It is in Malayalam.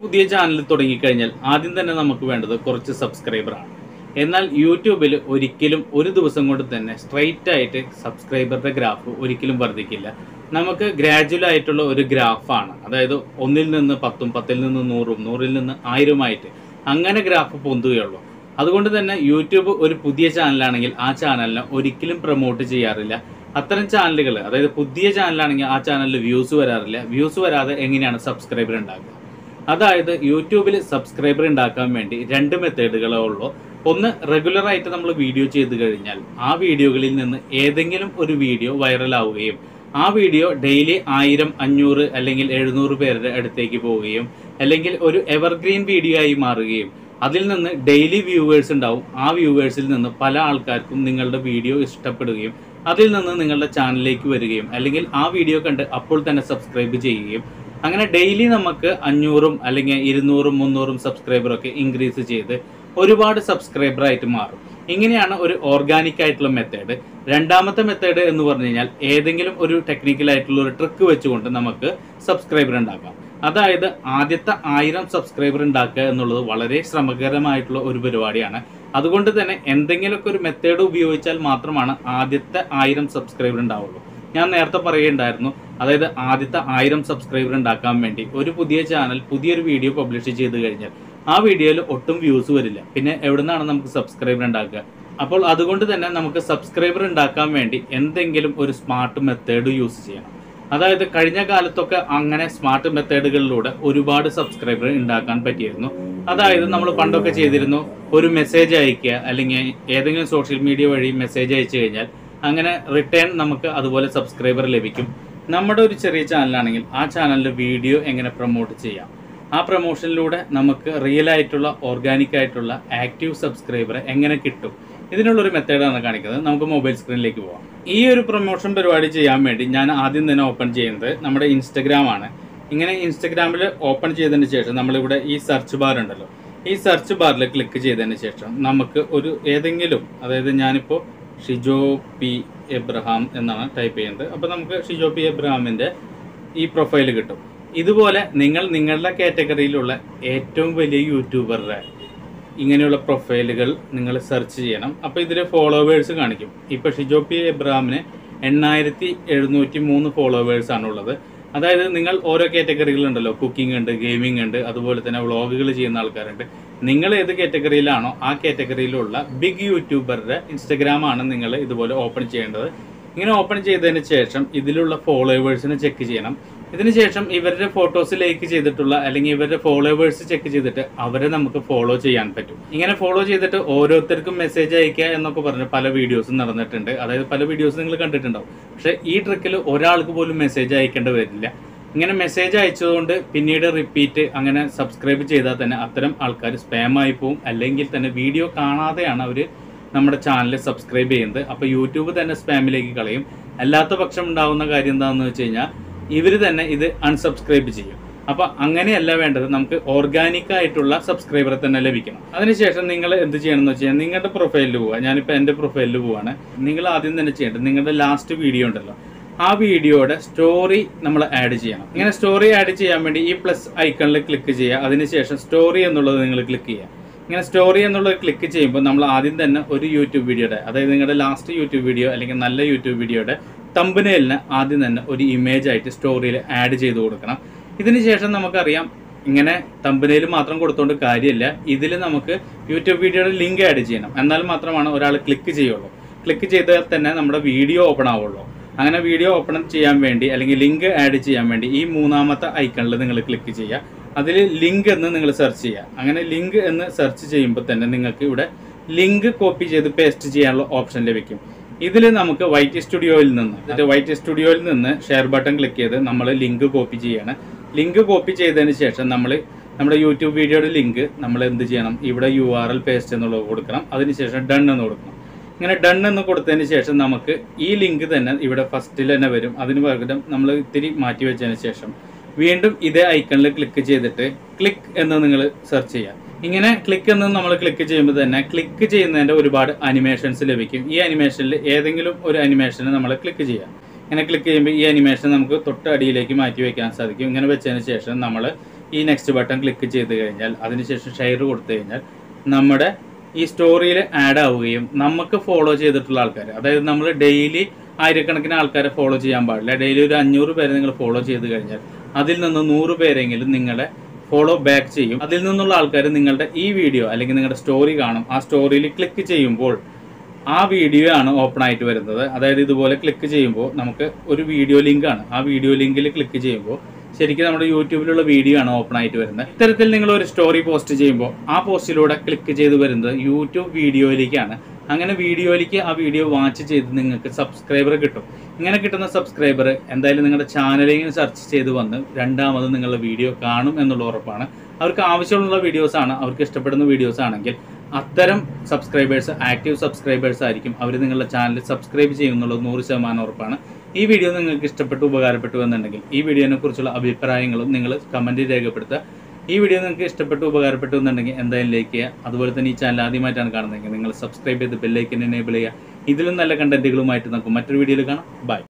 പുതിയ ചാനൽ തുടങ്ങിക്കഴിഞ്ഞാൽ ആദ്യം തന്നെ നമുക്ക് വേണ്ടത് കുറച്ച് സബ്സ്ക്രൈബറാണ് എന്നാൽ യൂട്യൂബിൽ ഒരിക്കലും ഒരു ദിവസം കൊണ്ട് തന്നെ സ്ട്രൈറ്റ് ആയിട്ട് സബ്സ്ക്രൈബറുടെ ഗ്രാഫ് ഒരിക്കലും വർദ്ധിക്കില്ല നമുക്ക് ഗ്രാജുവൽ ആയിട്ടുള്ള ഒരു ഗ്രാഫാണ് അതായത് ഒന്നിൽ നിന്ന് പത്തും പത്തിൽ നിന്ന് നൂറും നൂറിൽ നിന്ന് ആയിരമായിട്ട് അങ്ങനെ ഗ്രാഫ് പൊന്തുകയുള്ളൂ അതുകൊണ്ട് തന്നെ യൂട്യൂബ് ഒരു പുതിയ ചാനലാണെങ്കിൽ ആ ചാനലിനെ ഒരിക്കലും പ്രൊമോട്ട് ചെയ്യാറില്ല അത്തരം ചാനലുകൾ അതായത് പുതിയ ചാനലാണെങ്കിൽ ആ ചാനലിൽ വ്യൂസ് വരാറില്ല വ്യൂസ് വരാതെ എങ്ങനെയാണ് സബ്സ്ക്രൈബർ ഉണ്ടാക്കുക അതായത് യൂട്യൂബിൽ സബ്സ്ക്രൈബർ ഉണ്ടാക്കാൻ വേണ്ടി രണ്ട് മെത്തേഡുകളേ ഉള്ളൂ ഒന്ന് റെഗുലർ ആയിട്ട് നമ്മൾ വീഡിയോ ചെയ്ത് കഴിഞ്ഞാൽ ആ വീഡിയോകളിൽ നിന്ന് ഏതെങ്കിലും ഒരു വീഡിയോ വൈറലാവുകയും ആ വീഡിയോ ഡെയിലി ആയിരം അഞ്ഞൂറ് അല്ലെങ്കിൽ എഴുന്നൂറ് പേരുടെ അടുത്തേക്ക് പോവുകയും അല്ലെങ്കിൽ ഒരു എവർഗ്രീൻ വീഡിയോ ആയി മാറുകയും അതിൽ നിന്ന് ഡെയിലി വ്യൂവേഴ്സ് ഉണ്ടാവും ആ വ്യൂവേഴ്സിൽ നിന്ന് പല ആൾക്കാർക്കും നിങ്ങളുടെ വീഡിയോ ഇഷ്ടപ്പെടുകയും അതിൽ നിന്ന് നിങ്ങളുടെ ചാനലിലേക്ക് വരികയും അല്ലെങ്കിൽ ആ വീഡിയോ കണ്ട് അപ്പോൾ തന്നെ സബ്സ്ക്രൈബ് ചെയ്യുകയും അങ്ങനെ ഡെയിലി നമുക്ക് അഞ്ഞൂറും അല്ലെങ്കിൽ ഇരുന്നൂറും മുന്നൂറും സബ്സ്ക്രൈബറൊക്കെ ഇൻക്രീസ് ചെയ്ത് ഒരുപാട് സബ്സ്ക്രൈബർ ആയിട്ട് മാറും ഇങ്ങനെയാണ് ഒരു ഓർഗാനിക് ആയിട്ടുള്ള മെത്തേഡ് രണ്ടാമത്തെ മെത്തേഡ് എന്ന് പറഞ്ഞു കഴിഞ്ഞാൽ ഏതെങ്കിലും ഒരു ടെക്നിക്കൽ ആയിട്ടുള്ള ഒരു ട്രിക്ക് വെച്ചുകൊണ്ട് നമുക്ക് സബ്സ്ക്രൈബർ ഉണ്ടാക്കാം അതായത് ആദ്യത്തെ ആയിരം സബ്സ്ക്രൈബർ ഉണ്ടാക്കുക എന്നുള്ളത് വളരെ ശ്രമകരമായിട്ടുള്ള ഒരു പരിപാടിയാണ് അതുകൊണ്ട് തന്നെ എന്തെങ്കിലുമൊക്കെ ഒരു മെത്തേഡ് ഉപയോഗിച്ചാൽ മാത്രമാണ് ആദ്യത്തെ ആയിരം സബ്സ്ക്രൈബർ ഉണ്ടാവുള്ളൂ ഞാൻ നേരത്തെ പറയുകയുണ്ടായിരുന്നു അതായത് ആദ്യത്തെ ആയിരം സബ്സ്ക്രൈബർ ഉണ്ടാക്കാൻ വേണ്ടി ഒരു പുതിയ ചാനൽ പുതിയൊരു വീഡിയോ പബ്ലിഷ് ചെയ്ത് കഴിഞ്ഞാൽ ആ വീഡിയോയിൽ ഒട്ടും വ്യൂസ് വരില്ല പിന്നെ എവിടെ നിന്നാണ് നമുക്ക് സബ്സ്ക്രൈബർ ഉണ്ടാക്കുക അപ്പോൾ അതുകൊണ്ട് തന്നെ നമുക്ക് സബ്സ്ക്രൈബർ ഉണ്ടാക്കാൻ വേണ്ടി എന്തെങ്കിലും ഒരു സ്മാർട്ട് മെത്തേഡ് യൂസ് ചെയ്യണം അതായത് കഴിഞ്ഞ കാലത്തൊക്കെ അങ്ങനെ സ്മാർട്ട് മെത്തേഡുകളിലൂടെ ഒരുപാട് സബ്സ്ക്രൈബർ ഉണ്ടാക്കാൻ പറ്റിയിരുന്നു അതായത് നമ്മൾ പണ്ടൊക്കെ ചെയ്തിരുന്നു ഒരു മെസ്സേജ് അയക്കുക അല്ലെങ്കിൽ ഏതെങ്കിലും സോഷ്യൽ മീഡിയ വഴി മെസ്സേജ് അയച്ചു കഴിഞ്ഞാൽ അങ്ങനെ റിട്ടേൺ നമുക്ക് അതുപോലെ സബ്സ്ക്രൈബർ ലഭിക്കും നമ്മുടെ ഒരു ചെറിയ ചാനലാണെങ്കിൽ ആ ചാനലിൽ വീഡിയോ എങ്ങനെ പ്രൊമോട്ട് ചെയ്യാം ആ പ്രൊമോഷനിലൂടെ നമുക്ക് റിയൽ ആയിട്ടുള്ള ഓർഗാനിക് ആയിട്ടുള്ള ആക്റ്റീവ് സബ്സ്ക്രൈബറെ എങ്ങനെ കിട്ടും ഇതിനുള്ളൊരു മെത്തേഡാണ് കാണിക്കുന്നത് നമുക്ക് മൊബൈൽ സ്ക്രീനിലേക്ക് പോവാം ഈ ഒരു പ്രൊമോഷൻ പരിപാടി ചെയ്യാൻ വേണ്ടി ഞാൻ ആദ്യം തന്നെ ഓപ്പൺ ചെയ്യുന്നത് നമ്മുടെ ഇൻസ്റ്റഗ്രാം ആണ് ഇങ്ങനെ ഇൻസ്റ്റഗ്രാമിൽ ഓപ്പൺ ചെയ്തതിന് ശേഷം നമ്മളിവിടെ ഈ സെർച്ച് ബാർ ഉണ്ടല്ലോ ഈ സെർച്ച് ബാറിൽ ക്ലിക്ക് ചെയ്തതിന് ശേഷം നമുക്ക് ഒരു ഏതെങ്കിലും അതായത് ഞാനിപ്പോൾ ഷിജോ പി എബ്രഹാം എന്നാണ് ടൈപ്പ് ചെയ്യുന്നത് അപ്പോൾ നമുക്ക് ഷിജോ പി എബ്രഹാമിൻ്റെ ഈ പ്രൊഫൈൽ കിട്ടും ഇതുപോലെ നിങ്ങൾ നിങ്ങളുടെ കാറ്റഗറിയിലുള്ള ഏറ്റവും വലിയ യൂട്യൂബറുടെ ഇങ്ങനെയുള്ള പ്രൊഫൈലുകൾ നിങ്ങൾ സെർച്ച് ചെയ്യണം അപ്പോൾ ഇതിൽ ഫോളോവേഴ്സ് കാണിക്കും ഇപ്പോൾ ഷിജോ പി എബ്രഹാമിന് എണ്ണായിരത്തി എഴുന്നൂറ്റി മൂന്ന് ഫോളോവേഴ്സ് ആണുള്ളത് അതായത് നിങ്ങൾ ഓരോ കാറ്റഗറികളുണ്ടല്ലോ കുക്കിംഗ് ഉണ്ട് ഗെയിമിംഗ് ഉണ്ട് അതുപോലെ തന്നെ വ്ളോഗുകൾ ചെയ്യുന്ന ആൾക്കാരുണ്ട് നിങ്ങൾ ഏത് കാറ്റഗറിയിലാണോ ആ കാറ്റഗറിയിലുള്ള ബിഗ് യൂട്യൂബറുടെ ഇൻസ്റ്റഗ്രാം ആണ് നിങ്ങൾ ഇതുപോലെ ഓപ്പൺ ചെയ്യേണ്ടത് ഇങ്ങനെ ഓപ്പൺ ചെയ്തതിന് ശേഷം ഇതിലുള്ള ഫോളോവേഴ്സിനെ ചെക്ക് ചെയ്യണം ഇതിനുശേഷം ഇവരുടെ ഫോട്ടോസ് ലൈക്ക് ചെയ്തിട്ടുള്ള അല്ലെങ്കിൽ ഇവരുടെ ഫോളോവേഴ്സ് ചെക്ക് ചെയ്തിട്ട് അവരെ നമുക്ക് ഫോളോ ചെയ്യാൻ പറ്റും ഇങ്ങനെ ഫോളോ ചെയ്തിട്ട് ഓരോരുത്തർക്കും മെസ്സേജ് അയക്കുക എന്നൊക്കെ പറഞ്ഞ് പല വീഡിയോസും നടന്നിട്ടുണ്ട് അതായത് പല വീഡിയോസ് നിങ്ങൾ കണ്ടിട്ടുണ്ടാവും പക്ഷെ ഈ ട്രിക്കിൽ ഒരാൾക്ക് പോലും മെസ്സേജ് അയക്കേണ്ടി വരില്ല ഇങ്ങനെ മെസ്സേജ് അയച്ചതുകൊണ്ട് പിന്നീട് റിപ്പീറ്റ് അങ്ങനെ സബ്സ്ക്രൈബ് ചെയ്താൽ തന്നെ അത്തരം ആൾക്കാർ സ്പാം ആയി പോവും അല്ലെങ്കിൽ തന്നെ വീഡിയോ കാണാതെയാണ് അവർ നമ്മുടെ ചാനൽ സബ്സ്ക്രൈബ് ചെയ്യുന്നത് അപ്പോൾ യൂട്യൂബ് തന്നെ സ്പാമിലേക്ക് കളയും അല്ലാത്ത പക്ഷം ഉണ്ടാവുന്ന കാര്യം എന്താണെന്ന് വെച്ച് കഴിഞ്ഞാൽ ഇവർ തന്നെ ഇത് അൺസബ്സ്ക്രൈബ് ചെയ്യും അപ്പൊ അങ്ങനെയല്ല വേണ്ടത് നമുക്ക് ഓർഗാനിക് ആയിട്ടുള്ള സബ്സ്ക്രൈബറെ തന്നെ ലഭിക്കണം അതിനുശേഷം നിങ്ങൾ എന്ത് ചെയ്യണം എന്ന് വെച്ചാൽ നിങ്ങളുടെ പ്രൊഫൈലിൽ പോവുക ഞാനിപ്പോൾ എൻ്റെ പ്രൊഫൈലിൽ പോവാണ് നിങ്ങൾ ആദ്യം തന്നെ ചെയ്യേണ്ടത് നിങ്ങളുടെ ലാസ്റ്റ് വീഡിയോ ഉണ്ടല്ലോ ആ വീഡിയോയുടെ സ്റ്റോറി നമ്മൾ ആഡ് ചെയ്യണം ഇങ്ങനെ സ്റ്റോറി ആഡ് ചെയ്യാൻ വേണ്ടി ഈ പ്ലസ് ഐക്കണിൽ ക്ലിക്ക് ചെയ്യുക അതിനുശേഷം സ്റ്റോറി എന്നുള്ളത് നിങ്ങൾ ക്ലിക്ക് ചെയ്യുക ഇങ്ങനെ സ്റ്റോറി എന്നുള്ളത് ക്ലിക്ക് ചെയ്യുമ്പോൾ നമ്മൾ ആദ്യം തന്നെ ഒരു യൂട്യൂബ് വീഡിയോയുടെ അതായത് നിങ്ങളുടെ ലാസ്റ്റ് യൂട്യൂബ് വീഡിയോ അല്ലെങ്കിൽ നല്ല യൂട്യൂബ് വീഡിയോയുടെ തമ്പനയിലിന് ആദ്യം തന്നെ ഒരു ഇമേജ് ആയിട്ട് സ്റ്റോറിയിൽ ആഡ് ചെയ്ത് കൊടുക്കണം ഇതിന് ശേഷം നമുക്കറിയാം ഇങ്ങനെ തമ്പനയിൽ മാത്രം കൊടുത്തുകൊണ്ട് കാര്യമില്ല ഇതിൽ നമുക്ക് യൂട്യൂബ് വീഡിയോയുടെ ലിങ്ക് ആഡ് ചെയ്യണം എന്നാൽ മാത്രമാണ് ഒരാൾ ക്ലിക്ക് ചെയ്യുള്ളൂ ക്ലിക്ക് ചെയ്താൽ തന്നെ നമ്മുടെ വീഡിയോ ഓപ്പൺ ആവുള്ളൂ അങ്ങനെ വീഡിയോ ഓപ്പൺ ചെയ്യാൻ വേണ്ടി അല്ലെങ്കിൽ ലിങ്ക് ആഡ് ചെയ്യാൻ വേണ്ടി ഈ മൂന്നാമത്തെ ഐക്കണിൽ നിങ്ങൾ ക്ലിക്ക് ചെയ്യുക അതിൽ ലിങ്ക് എന്ന് നിങ്ങൾ സെർച്ച് ചെയ്യുക അങ്ങനെ ലിങ്ക് എന്ന് സെർച്ച് ചെയ്യുമ്പോൾ തന്നെ നിങ്ങൾക്ക് ഇവിടെ ലിങ്ക് കോപ്പി ചെയ്ത് പേസ്റ്റ് ചെയ്യാനുള്ള ഓപ്ഷൻ ലഭിക്കും ഇതിൽ നമുക്ക് വൈറ്റ് സ്റ്റുഡിയോയിൽ നിന്ന് എന്നിട്ട് വൈറ്റ് സ്റ്റുഡിയോയിൽ നിന്ന് ഷെയർ ബട്ടൺ ക്ലിക്ക് ചെയ്ത് നമ്മൾ ലിങ്ക് കോപ്പി ചെയ്യാണ് ലിങ്ക് കോപ്പി ചെയ്തതിന് ശേഷം നമ്മൾ നമ്മുടെ യൂട്യൂബ് വീഡിയോയുടെ ലിങ്ക് നമ്മൾ എന്ത് ചെയ്യണം ഇവിടെ യു ആർ എൽ പേസ്റ്റ് എന്നുള്ളത് കൊടുക്കണം അതിനുശേഷം ഡൺ എന്ന് കൊടുക്കണം ഇങ്ങനെ ഡൺ എന്ന് കൊടുത്തതിന് ശേഷം നമുക്ക് ഈ ലിങ്ക് തന്നെ ഇവിടെ ഫസ്റ്റിൽ തന്നെ വരും അതിന് പകരം നമ്മൾ ഇത്തിരി മാറ്റി വെച്ചതിന് ശേഷം വീണ്ടും ഇതേ ഐക്കണിൽ ക്ലിക്ക് ചെയ്തിട്ട് ക്ലിക്ക് എന്ന് നിങ്ങൾ സെർച്ച് ചെയ്യുക ഇങ്ങനെ ക്ലിക്ക് എന്ന് നമ്മൾ ക്ലിക്ക് ചെയ്യുമ്പോൾ തന്നെ ക്ലിക്ക് ചെയ്യുന്നതിൻ്റെ ഒരുപാട് അനിമേഷൻസ് ലഭിക്കും ഈ അനിമേഷനിൽ ഏതെങ്കിലും ഒരു അനിമേഷന് നമ്മൾ ക്ലിക്ക് ചെയ്യുക ഇങ്ങനെ ക്ലിക്ക് ചെയ്യുമ്പോൾ ഈ അനിമേഷൻ നമുക്ക് തൊട്ട് അടിയിലേക്ക് മാറ്റി വെക്കാൻ സാധിക്കും ഇങ്ങനെ വെച്ചതിന് ശേഷം നമ്മൾ ഈ നെക്സ്റ്റ് ബട്ടൺ ക്ലിക്ക് ചെയ്ത് കഴിഞ്ഞാൽ അതിനുശേഷം ഷെയർ കൊടുത്തു കഴിഞ്ഞാൽ നമ്മുടെ ഈ സ്റ്റോറിയിൽ ആഡ് ആവുകയും നമുക്ക് ഫോളോ ചെയ്തിട്ടുള്ള ആൾക്കാർ അതായത് നമ്മൾ ഡെയിലി ആയിരക്കണക്കിന് ആൾക്കാരെ ഫോളോ ചെയ്യാൻ പാടില്ല ഡെയിലി ഒരു അഞ്ഞൂറ് പേരെ നിങ്ങൾ ഫോളോ ചെയ്ത് കഴിഞ്ഞാൽ അതിൽ നിന്ന് നൂറ് പേരെങ്കിലും നിങ്ങളെ ഫോളോ ബാക്ക് ചെയ്യും അതിൽ നിന്നുള്ള ആൾക്കാർ നിങ്ങളുടെ ഈ വീഡിയോ അല്ലെങ്കിൽ നിങ്ങളുടെ സ്റ്റോറി കാണും ആ സ്റ്റോറിയിൽ ക്ലിക്ക് ചെയ്യുമ്പോൾ ആ വീഡിയോ ആണ് ഓപ്പൺ ആയിട്ട് വരുന്നത് അതായത് ഇതുപോലെ ക്ലിക്ക് ചെയ്യുമ്പോൾ നമുക്ക് ഒരു വീഡിയോ ലിങ്ക് ആണ് ആ വീഡിയോ ലിങ്കിൽ ക്ലിക്ക് ചെയ്യുമ്പോൾ ശരിക്കും നമ്മുടെ യൂട്യൂബിലുള്ള വീഡിയോ ആണ് ഓപ്പൺ ആയിട്ട് വരുന്നത് ഇത്തരത്തിൽ നിങ്ങൾ ഒരു സ്റ്റോറി പോസ്റ്റ് ചെയ്യുമ്പോൾ ആ പോസ്റ്റിലൂടെ ക്ലിക്ക് ചെയ്ത് വരുന്നത് യൂട്യൂബ് വീഡിയോയിലേക്കാണ് അങ്ങനെ വീഡിയോയിലേക്ക് ആ വീഡിയോ വാച്ച് ചെയ്ത് നിങ്ങൾക്ക് സബ്സ്ക്രൈബർ കിട്ടും ഇങ്ങനെ കിട്ടുന്ന സബ്സ്ക്രൈബർ എന്തായാലും നിങ്ങളുടെ ചാനലിൽ സെർച്ച് ചെയ്ത് വന്ന് രണ്ടാമത് നിങ്ങളുടെ വീഡിയോ കാണും എന്നുള്ള ഉറപ്പാണ് അവർക്ക് ആവശ്യമുള്ള വീഡിയോസ് ആണ് അവർക്ക് ഇഷ്ടപ്പെടുന്ന വീഡിയോസ് ആണെങ്കിൽ അത്തരം സബ്സ്ക്രൈബേഴ്സ് ആക്റ്റീവ് സബ്സ്ക്രൈബേഴ്സ് ആയിരിക്കും അവർ നിങ്ങളുടെ ചാനൽ സബ്സ്ക്രൈബ് ചെയ്യുന്നുള്ളത് നൂറ് ശതമാനം ഉറപ്പാണ് ഈ വീഡിയോ നിങ്ങൾക്ക് ഇഷ്ടപ്പെട്ടു ഉപകാരപ്പെട്ടു എന്നുണ്ടെങ്കിൽ ഈ വീഡിയോനെ കുറിച്ചുള്ള അഭിപ്രായങ്ങളും നിങ്ങൾ കമൻറ്റിൽ രേഖപ്പെടുത്തുക ഈ വീഡിയോ നിങ്ങൾക്ക് ഇഷ്ടപ്പെട്ടു ഉപകാരപ്പെട്ടു എന്നുണ്ടെങ്കിൽ എന്തായാലും ലൈക്ക് ചെയ്യുക അതുപോലെ തന്നെ ഈ ചാനൽ ആദ്യമായിട്ടാണ് കാണുന്നതെങ്കിൽ നിങ്ങൾ സബ്സ്ക്രൈബ് ചെയ്ത് ബെല്ലൈക്കൻ എനേബിൾ ചെയ്യുക ഇതിലും നല്ല കണ്ടന്റുകളുമായിട്ട് നമുക്ക് മറ്റൊരു വീഡിയോയിൽ കാണാം ബൈ